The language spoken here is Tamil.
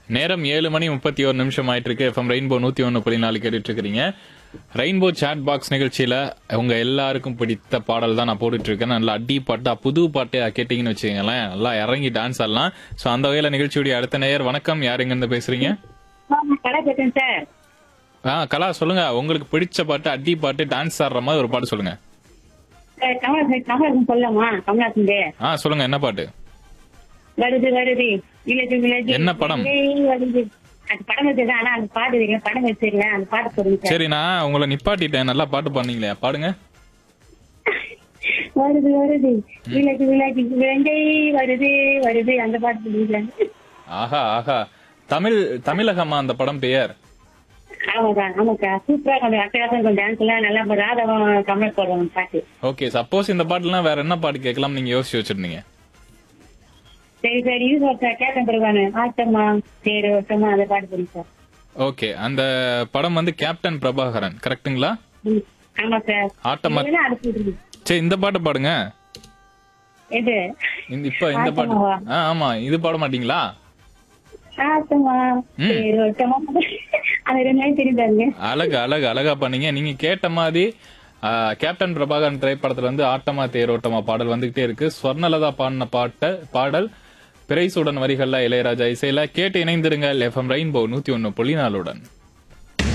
நேரம் ஏழு மணி முப்பத்தி ஒரு நிமிஷம் ஆயிட்டு இருக்கு எஃப்எம் ரெயின்போ நூத்தி ஒன்னு புள்ளி நாலு கேட்டுட்டு இருக்கிறீங்க ரெயின்போ சாட் பாக்ஸ் நிகழ்ச்சியில உங்க எல்லாருக்கும் பிடித்த பாடல் தான் நான் போட்டுட்டு இருக்கேன் நல்லா அடி பாட்டா புது பாட்டு கேட்டீங்கன்னு வச்சுக்கோங்களேன் நல்லா இறங்கி டான்ஸ் ஆடலாம் சோ அந்த வகையில நிகழ்ச்சியுடைய அடுத்த நேயர் வணக்கம் யார் எங்க இருந்து பேசுறீங்க கடை பேசுறேன் சார் ஆ கலா சொல்லுங்க உங்களுக்கு பிடிச்ச பாட்டு அடி பாட்டு டான்ஸ் ஆடுற மாதிரி ஒரு பாட்டு சொல்லுங்க சார், கமலஹாசன் கமலஹாசன் சொல்லலாமா கமலஹாசன் ஆ சொல்லுங்க என்ன பாட்டு வருது வருது வில்லேஜ் வில்லேஜ் என்ன படம்? வருது அது படம் வச்சது ஆனா அந்த பாட்டு தெரியல படம் வச்சிருக்கல அந்த பாட்டு சொல்லுங்க சார் சரி நான் உங்களை நிப்பாட்டிட்டேன் நல்லா பாட்டு பண்ணீங்களே பாடுங்க வருது வருது வில்லேஜ் வில்லேஜ் வில்லேஜ் வருது வருது அந்த பாட்டு சொல்லுங்க ஆஹா ஆஹா தமிழ் தமிழகமா அந்த படம் பெயர் ஆமாக்கா ஆமாக்கா சூப்பரா கொஞ்சம் அட்டகாசம் கொஞ்சம் டான்ஸ் எல்லாம் நல்லா ராதவம் கமல் போடுவாங்க பாட்டு ஓகே சப்போஸ் இந்த பாட்டுலாம் வேற என்ன பாட்டு கேட்கலாம் நீங்க யோசிச்சு வச்சிருந்தீங்க சரி சார் இது சார் கேட்க பிறகானு ஆட்டமா சரி ஓட்டமா அந்த பாட்டு சொல்லுங்க சார் ஓகே அந்த படம் வந்து கேப்டன் பிரபாகரன் கரெக்ட்டுங்களா ம், ஆமா சார் ஆட்டமா இல்லைன்னா அது சொல்லுங்க சரி இந்த பாட்டு பாடுங்க எது இந்த இப்ப இந்த பாட்டு ஆட்டமாவா? ஆ ஆமா இது பாட மாட்டீங்களா ஆட்டமா ம். சரி ஓட்டமா அது ரெண்டு நாள் தெரியுதாங்க அழகு அழகு அழகா பண்ணீங்க நீங்க கேட்ட மாதிரி ஆ, கேப்டன் பிரபாகரன் திரைப்படத்துல வந்து ஆட்டமா தேரோட்டமா பாடல் வந்துகிட்டே இருக்கு ஸ்வர்ணலதா பாடின பாட்ட பாடல் பிரைசுடன் வரிகள்ல இளையராஜா இசையில கேட்டு இணைந்திருங்கள் எஃப்எம் ரெயின்போ நூத்தி ஒன்னு புள்ளி நாலுடன்